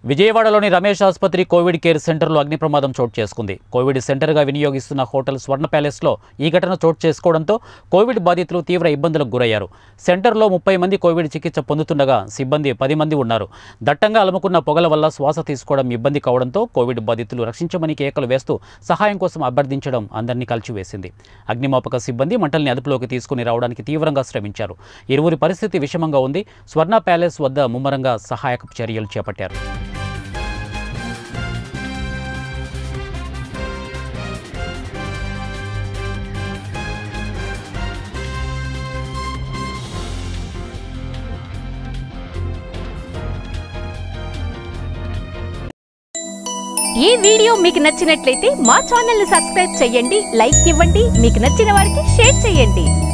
విజయవాడలోని రమేష్ ఆసుపత్రి Covid care సెంటర్లో అగ్ని ప్రమాదం చోటు చేసుకుంది కోవిడ్ సెంటర్గా వినియోగిస్తున్న హోటల్ స్వర్ణ ప్యాలెస్లో ఈ ఘటన చోటు చేసుకోవడంతో కోవిడ్ బాధితులు తీవ్ర ఇబ్బందులకు గురయ్యారు సెంటర్లో ముప్పై మంది కోవిడ్ చికిత్స పొందుతుండగా సిబ్బంది పది మంది ఉన్నారు దట్టంగా అలుముకున్న పొగల వల్ల శ్వాస తీసుకోవడం ఇబ్బంది కావడంతో కోవిడ్ బాధితులు రక్షించమని కేకలు వేస్తూ సహాయం కోసం అభ్యర్థించడం అందరినీ కలిచివేసింది అగ్నిమాపక సిబ్బంది మంటల్ని అదుపులోకి తీసుకుని రావడానికి తీవ్రంగా శ్రమించారు ఇరువురి పరిస్థితి విషమంగా ఉంది స్వర్ణ ప్యాలెస్ వద్ద ముమ్మరంగా సహాయక చర్యలు చేపట్టారు ఈ వీడియో మీకు నచ్చినట్లయితే మా ఛానల్ ని సబ్స్క్రైబ్ చేయండి లైక్ ఇవ్వండి మీకు నచ్చిన వారికి షేర్ చేయండి